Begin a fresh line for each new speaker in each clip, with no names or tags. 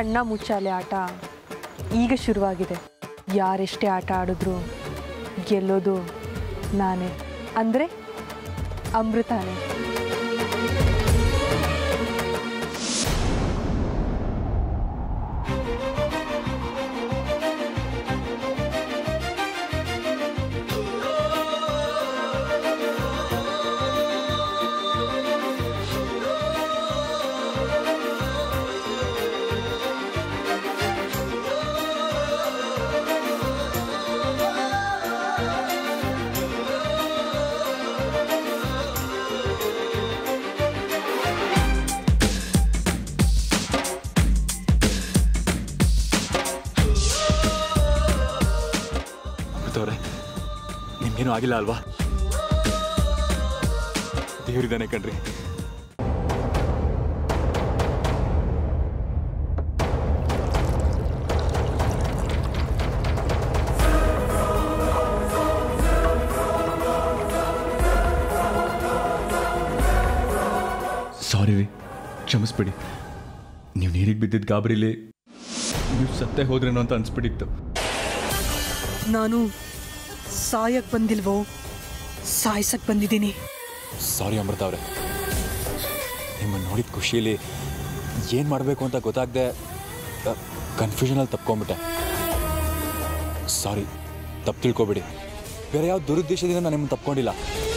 ಕಣ್ಣ ಮುಚ್ಚಾಲೆ ಆಟ ಈಗ ಶುರುವಾಗಿದೆ ಯಾರೆಷ್ಟೇ ಆಟ ಆಡಿದ್ರು ಗೆಲ್ಲೋದು ನಾನೇ ಅಂದರೆ ಅಮೃತಾನೇ
ಅಮೃತವ್ರೆ ನಿಮ್ಗೇನು ಆಗಿಲ್ಲ ಅಲ್ವಾ ದೇವರಿದ್ದಾನೆ ಕಣ್ರಿ ಸಾರಿ ರೀ ಕ್ಷಮಿಸ್ಬಿಡಿ ನೀವು ನೀರಿಗೆ ಬಿದ್ದಿದ್ದ ಗಾಬರಿಲಿ ನೀವು ಸತ್ತೇ ಹೋದ್ರೇನೋ ಅಂತ ಅನ್ಸ್ಬಿಟ್ಟಿತ್ತು
ನಾನು ಸಾಯಕ್ ಬಂದಿಲ್ವೋ ಸಾಯ್ಸಕ್ ಬಂದಿದ್ದೀನಿ
ಸಾರಿ ಅಮೃತ ಅವರೇ ನಿಮ್ಮನ್ನು ನೋಡಿದ ಖುಷಿಯಲ್ಲಿ ಏನು ಮಾಡಬೇಕು ಅಂತ ಗೊತ್ತಾಗದೆ ಕನ್ಫ್ಯೂಷನಲ್ಲಿ ತಪ್ಕೊಂಬಿಟ್ಟೆ ಸಾರಿ ತಪ್ಪು ತಿಳ್ಕೊಬೇಡಿ ಬೇರೆ ಯಾವ ದುರುದ್ದೇಶದಿಂದ ನಾನು ನಿಮ್ಮನ್ನು ತಪ್ಕೊಂಡಿಲ್ಲ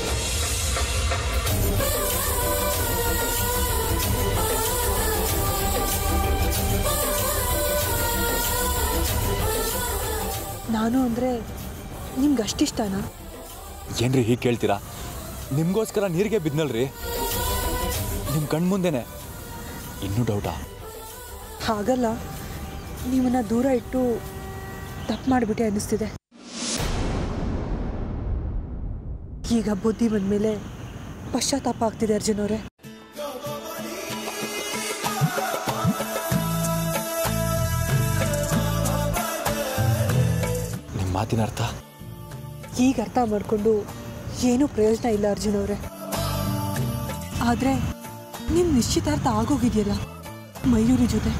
ನಾನು ಅಂದರೆ ನಿಮ್ಗೆ ಅಷ್ಟಿಷ್ಟನಾ
ಏನ್ರಿ ಹೀಗೆ ಕೇಳ್ತೀರಾ ನಿಮಗೋಸ್ಕರ ನೀರಿಗೆ ಬಿದ್ನಲ್ರಿ ನಿಮ್ಮ ಕಣ್ಮುಂದೆನೆ ಇನ್ನೂ ಡೌಟಾ
ಹಾಗಲ್ಲ ನಿಮ್ಮನ್ನ ದೂರ ಇಟ್ಟು ತಪ್ಪು ಮಾಡಿಬಿಟ್ಟೆ ಅನ್ನಿಸ್ತಿದೆ ಈಗ ಬುದ್ಧಿ ಬಂದಮೇಲೆ ಪಶ್ಚಾತ್ತಾಪ ಆಗ್ತಿದೆ ಅರ್ಜುನ್ ಅವರೇ
ನಿಮ್ಮ ಮಾತಿನ ಅರ್ಥ
ಈಗ ಅರ್ಥ ಮಾಡಿಕೊಂಡು ಏನೂ ಪ್ರಯೋಜನ ಇಲ್ಲ ಅರ್ಜುನ್ ಅವರೇ ಆದರೆ ನಿಮ್ಮ ನಿಶ್ಚಿತಾರ್ಥ ಆಗೋಗಿದೆಯಲ್ಲ ಮಯೂರಿ ಜೊತೆ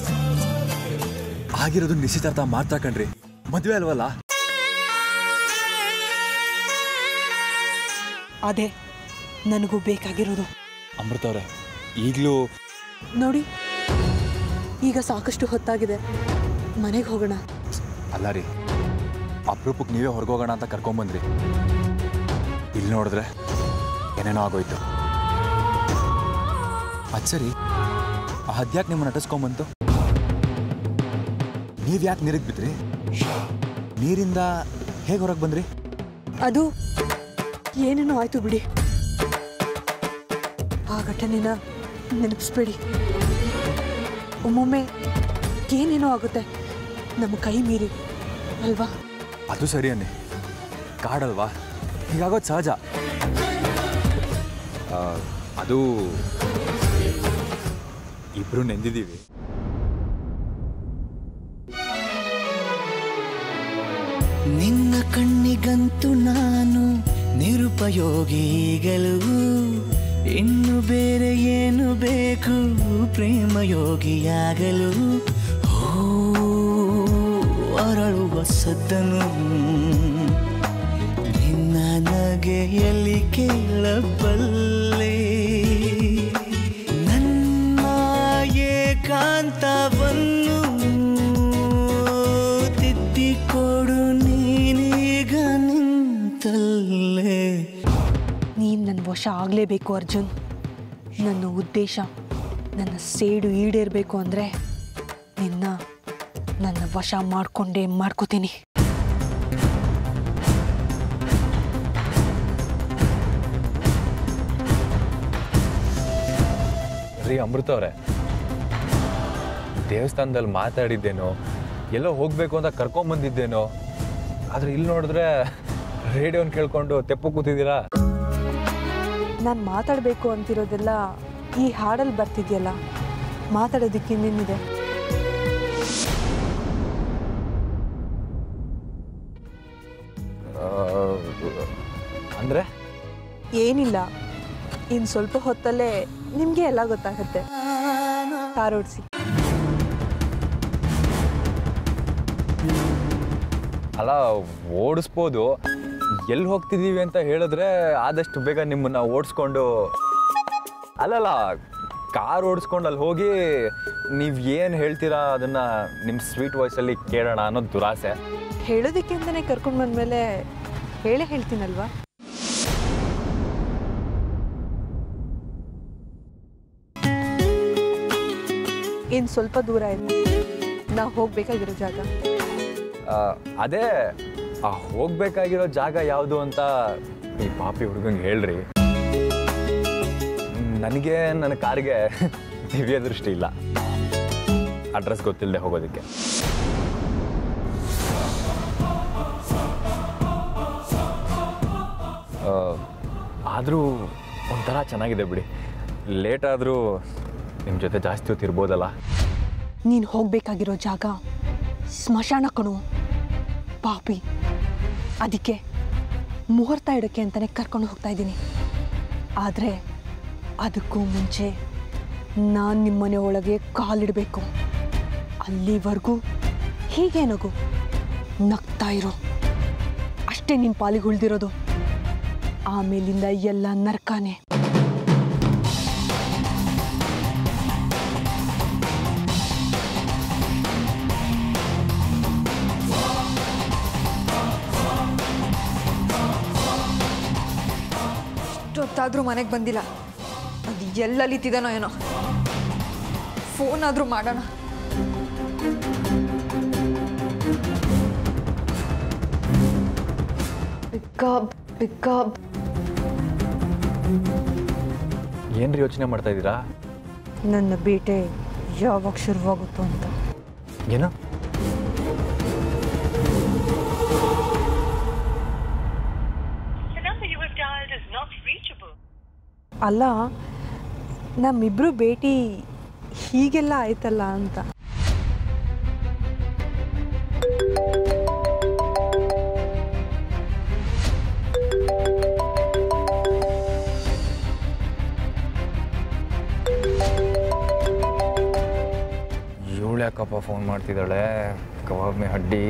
ಆಗಿರೋದು ನಿಶ್ಚಿತಾರ್ಥ ಮಾತ್ರ ಕಣ್ರಿ ಮದುವೆ ಅಲ್ವಲ್ಲ
ಅದೇ ನನಗೂ ಬೇಕಾಗಿರೋದು
ಅಮೃತ ಅವರೇ ಈಗಲೂ
ನೋಡಿ ಈಗ ಸಾಕಷ್ಟು ಹೊತ್ತಾಗಿದೆ ಮನೆಗೆ ಹೋಗೋಣ
ಅಲ್ಲ ರೀ ಅಪರೂಪಕ್ಕೆ ನೀವೇ ಹೊರಗೋಗೋಣ ಅಂತ ಕರ್ಕೊಂಬಂದ್ರಿ ಇಲ್ಲಿ ನೋಡಿದ್ರೆ ಏನೇನೋ ಆಗೋಯ್ತು ಅದು ಸರಿ ಆ ಹದ್ಯಾಕೆ ನಿಮ್ಮನ್ನ ನಟಿಸ್ಕೊಂಬಂತು ನೀವು ಯಾಕೆ ನೀರಿಗೆ ಬಿದ್ರಿ ನೀರಿಂದ ಹೇಗೆ ಹೊರಗೆ ಬಂದ್ರಿ
ಅದು ಏನೇನೋ ಆಯ್ತು ಬಿಡಿ ಆ ಘಟನೆನ ನೆನಪಿಸ್ಬೇಡಿ ಒಮ್ಮೊಮ್ಮೆ ಏನೇನೋ ಆಗುತ್ತೆ ನಮ್ಮ ಕೈ ಮೀರಿ ಅಲ್ವಾ
ಅದು ಸರಿ ಅನ್ನಿ ಕಾಡಲ್ವಾ ಹೀಗಾಗೋದು ಸಹಜ ಆ, ಅದು ಇಬ್ರು ನೆಂದಿದ್ದೀವಿ
ನಿನ್ನ ಕಣ್ಣಿಗಂತೂ ನಾನು ನಿರುಪಯೋಗಿಗಳು ಇನ್ನು ಬೇರೆ ಏನು ಬೇಕು ಪ್ರೇಮಯೋಗಿಯಾಗಲು ಹೋ ಅರಳುವ ಸದ್ದನು ನಿನ್ನ ನಗೆಯಲ್ಲಿ ಕೇಳಬಲ್ಲೆ ನನ್ನ ಏಕಾಂತವನ್ನು ತಿದ್ದಿಕೊಡು ನೀನೀಗ ನಿಂತಲ್ಲೇ
ನೀನು ನನ್ನ ವಶ ಆಗಲೇಬೇಕು ಅರ್ಜುನ್ ನನ್ನ ಉದ್ದೇಶ ನನ್ನ ಸೇಡು ಈಡೇರಬೇಕು ಅಂದರೆ ನಿನ್ನ ನನ್ನ ವಶ ಮಾಡಿಕೊಂಡೇ ಮಾಡ್ಕೋತೀನಿ
ರೀ ಅಮೃತ ಅವರೇ ದೇವಸ್ಥಾನದಲ್ಲಿ ಮಾತಾಡಿದ್ದೇನೋ ಎಲ್ಲೋ ಹೋಗಬೇಕು ಅಂತ ಕರ್ಕೊಂಬಂದಿದ್ದೇನೋ ಆದರೆ ಇಲ್ಲಿ ನೋಡಿದ್ರೆ ರೇಡಿಯೋನ್ ಕೇಳ್ಕೊಂಡು ತೆಪ್ಪು ಕೂತಿದ್ದೀರಾ
ನಾನು ಮಾತಾಡಬೇಕು ಅಂತಿರೋದೆಲ್ಲ ಈ ಹಾಡಲ್ಲಿ ಬರ್ತಿದೆಯಲ್ಲ ಮಾತಾಡೋದಕ್ಕೆ ಇನ್ನೇನಿದೆ
ಅಂದರೆ
ಏನಿಲ್ಲ ಇನ್ನು ಸ್ವಲ್ಪ ಹೊತ್ತಲ್ಲೇ ನಿಮಗೆ ಎಲ್ಲ ಗೊತ್ತಾಗುತ್ತೆ ಕಾರ್ ಓಡಿಸಿ
ಅಲ್ಲ ಓಡಿಸ್ಬೋದು ಎಲ್ಲಿ ಹೋಗ್ತಿದ್ದೀವಿ ಅಂತ ಹೇಳಿದ್ರೆ ಆದಷ್ಟು ಬೇಗ ನಿಮ್ಮನ್ನ ಓಡಿಸ್ಕೊಂಡು ಅಲ್ಲಲ್ಲ ಕಾರ್ ಓಡಿಸ್ಕೊಂಡು ಅಲ್ಲಿ ಹೋಗಿ ನೀವು ಏನು ಹೇಳ್ತೀರಾ ಅದನ್ನು ನಿಮ್ಮ ಸ್ವೀಟ್ ವಾಯ್ಸಲ್ಲಿ ಕೇಳೋಣ ಅನ್ನೋದು ದುರಾಸೆ
ಹೇಳೋದಕ್ಕೆ ಅಂತಲೇ ಕರ್ಕೊಂಡು ಬಂದಮೇಲೆ ಹೇಳೇ ಹೇಳ್ತೀನಲ್ವಾ ಇನ್ನು ಸ್ವಲ್ಪ ದೂರ ಇದೆ ನಾ ಹೋಗ್ಬೇಕಾಗಿರೋ ಜಾಗ
ಆ, ಅದೇ ಆ ಹೋಗ್ಬೇಕಾಗಿರೋ ಜಾಗ ಯಾವುದು ಅಂತ ಈ ಪಾಪಿ ಹುಡುಗಂಗೆ ಹೇಳ್ರಿ ನನಗೆ ನನ್ನ ಕಾರಿಗೆ ದಿವ್ಯ ದೃಷ್ಟಿ ಇಲ್ಲ ಅಡ್ರೆಸ್ ಗೊತ್ತಿಲ್ಲದೆ ಹೋಗೋದಕ್ಕೆ ಆದರೂ ಒಂಥರ ಚೆನ್ನಾಗಿದೆ ಬಿಡಿ ಲೇಟ್ ಆದರೂ ನಿಮ್ಮ ಜೊತೆ ಜಾಸ್ತಿ ಹೊತ್ತು ಇರ್ಬೋದಲ್ಲ
ನೀನು ಹೋಗ್ಬೇಕಾಗಿರೋ ಜಾಗ ಸ್ಮಶಾನ ಕಣು ಪಾಪಿ ಅದಕ್ಕೆ ಮುಹೂರ್ತ ಇಡೋಕ್ಕೆ ಅಂತಲೇ ಕರ್ಕೊಂಡು ಹೋಗ್ತಾ ಇದ್ದೀನಿ ಆದರೆ ಅದಕ್ಕೂ ಮುಂಚೆ ನಾನು ನಿಮ್ಮನೆ ಒಳಗೆ ಕಾಲಿಡಬೇಕು ಅಲ್ಲಿವರೆಗೂ ಹೀಗೆ ನಗು ನಗ್ತಾ ಇರೋ ಅಷ್ಟೇ ನಿನ್ನ ಪಾಲಿಗೆ ಉಳಿದಿರೋದು ಆಮೇಲಿಂದ ಎಲ್ಲ ನರ್ಕಾನೆ
ಇಷ್ಟೊತ್ತಾದರೂ ಮನೆಗೆ ಬಂದಿಲ್ಲ ಅದು ಎಲ್ಲಲಿತ್ತಿದನೋ ಏನೋ ಫೋನ್ ಆದರೂ ಮಾಡೋಣ ಪಿಕಪ್ ಪಿಕಪ್
ಏನ್ರಿ ಯೋಚನೆ ಮಾಡ್ತಾ ಇದ್ದೀರಾ
ನನ್ನ ಬೇಟೆ ಯಾವಾಗ ಶುರುವಾಗುತ್ತೋ ಅಂತ
ಏನು
The number you have dialed is not reachable.
ಅಲ್ಲ ನಮ್ಮಿಬ್ರು ಭೇಟಿ ಹೀಗೆಲ್ಲ ಆಯ್ತಲ್ಲ ಅಂತ
ಇವಳು ಯಾಕಪ್ಪ ಫೋನ್ ಮಾಡ್ತಿದ್ದಾಳೆ ಕಬಾಬ್ ಮೇ ಹಡ್ಡಿ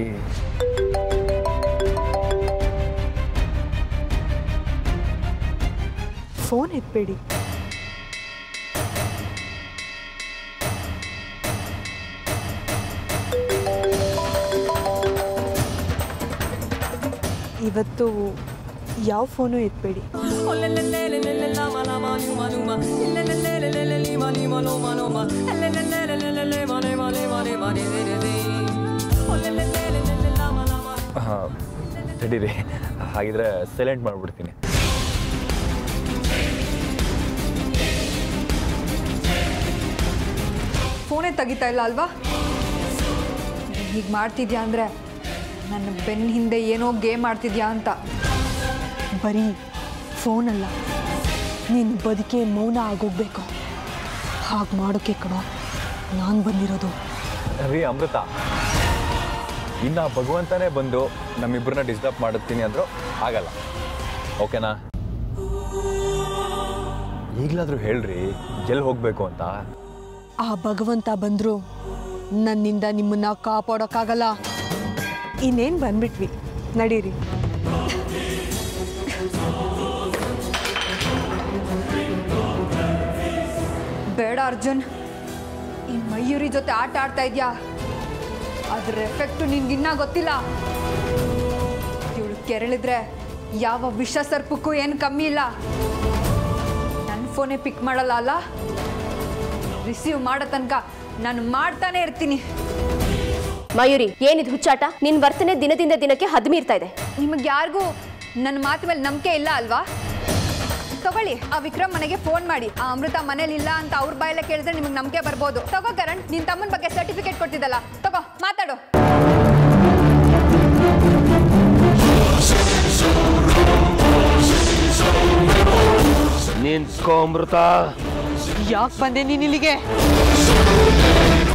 ಫೋನ್ ಎತ್ಬೇಡಿ ಇವತ್ತು ಯಾವ ಫೋನು ಎತ್ಬೇಡಿ
ಹಾಂ ತಡೀರಿ ಹಾಗಿದ್ರೆ ಸೈಲೆಂಟ್ ಮಾಡಿಬಿಡ್ತೀನಿ
ಫೋನೇ ತೆಗಿತಾ ಇಲ್ಲ ಅಲ್ವಾ ಹೀಗೆ ಮಾಡ್ತಿದ್ಯಾ ಅಂದರೆ ನನ್ನ ಬೆನ್ನ ಹಿಂದೆ ಏನೋ ಗೇಮ್ ಮಾಡ್ತಿದ್ಯಾ ಅಂತ
ಬರೀ ಫೋನಲ್ಲ ನೀನು ಬದುಕೆ ಮೌನ ಆಗೋಗ್ಬೇಕು ಹಾಗೆ ಮಾಡೋಕ್ಕೆ ಕಣೋ ನಾನು ಬಂದಿರೋದು
ರೀ ಅಮೃತ ಇನ್ನು ಆ ಭಗವಂತನೇ ಬಂದು ನಮ್ಮಿಬ್ಬರನ್ನ ಡಿಸ್ಟರ್ಬ್ ಮಾಡುತ್ತೀನಿ ಅಂದರೂ ಆಗಲ್ಲ ಓಕೆನಾ ಈಗಲಾದರೂ ಹೇಳ್ರಿ ಎಲ್ಲಿ ಹೋಗಬೇಕು ಅಂತ
ಆ ಭಗವಂತ ಬಂದರೂ ನನ್ನಿಂದ ನಿಮ್ಮನ್ನ ಕಾಪಾಡೋಕ್ಕಾಗಲ್ಲ ಇನ್ನೇನು ಬಂದ್ಬಿಟ್ವಿ ನಡೀರಿ
ಬೇಡ ಅರ್ಜುನ್ ಈ ಮಯೂರಿ ಜೊತೆ ಆಟ ಆಡ್ತಾ ಇದ್ಯಾ ಅದ್ರ ಎಫೆಕ್ಟು ನಿನ್ಗಿನ್ನ ಗೊತ್ತಿಲ್ಲ ಇವಳು ಕೆರಳಿದ್ರೆ ಯಾವ ವಿಷ ಸರ್ಪಕ್ಕೂ ಏನು ಕಮ್ಮಿ ಇಲ್ಲ ನನ್ನ ಫೋನೇ ಪಿಕ್ ಮಾಡಲ್ಲ ಅಲ್ಲ ರಿಸೀವ್ ಮಾಡೋ ತನಕ ನಾನು ಮಾಡ್ತಾನೆ ಇರ್ತೀನಿ
ಮಯೂರಿ ಏನಿದು ಹುಚ್ಚಾಟ ನಿನ್ ವರ್ತನೆ ದಿನದಿಂದ ದಿನಕ್ಕೆ ಹದ್ಮೀರ್ತಾ ಇದೆ
ನಿಮಗೆ ಯಾರಿಗೂ ನನ್ನ ಮಾತು ಮೇಲೆ ನಂಬಿಕೆ ಇಲ್ಲ ಅಲ್ವಾ ತಗೊಳ್ಳಿ ಆ ವಿಕ್ರಮ್ ಮನೆಗೆ ಫೋನ್ ಮಾಡಿ ಆ ಅಮೃತ ಮನೇಲಿ ಇಲ್ಲ ಅಂತ ಅವ್ರ ಬಾಯಲ್ಲೇ ಕೇಳಿದ್ರೆ ನಿಮಗೆ ನಂಬಿಕೆ ಬರ್ಬೋದು ತಗೋ ಕರಣ್ ನಿನ್ ತಮ್ಮನ ಬಗ್ಗೆ ಸರ್ಟಿಫಿಕೇಟ್ ಕೊಟ್ಟಿದ್ದಲ್ಲ ತಗೋ ಮಾತಾಡು
ನಿಂತ್ಕೊ ಅಮೃತ
ಯಾಕೆ ಬಂದೆ ನೀನು ಇಲ್ಲಿಗೆ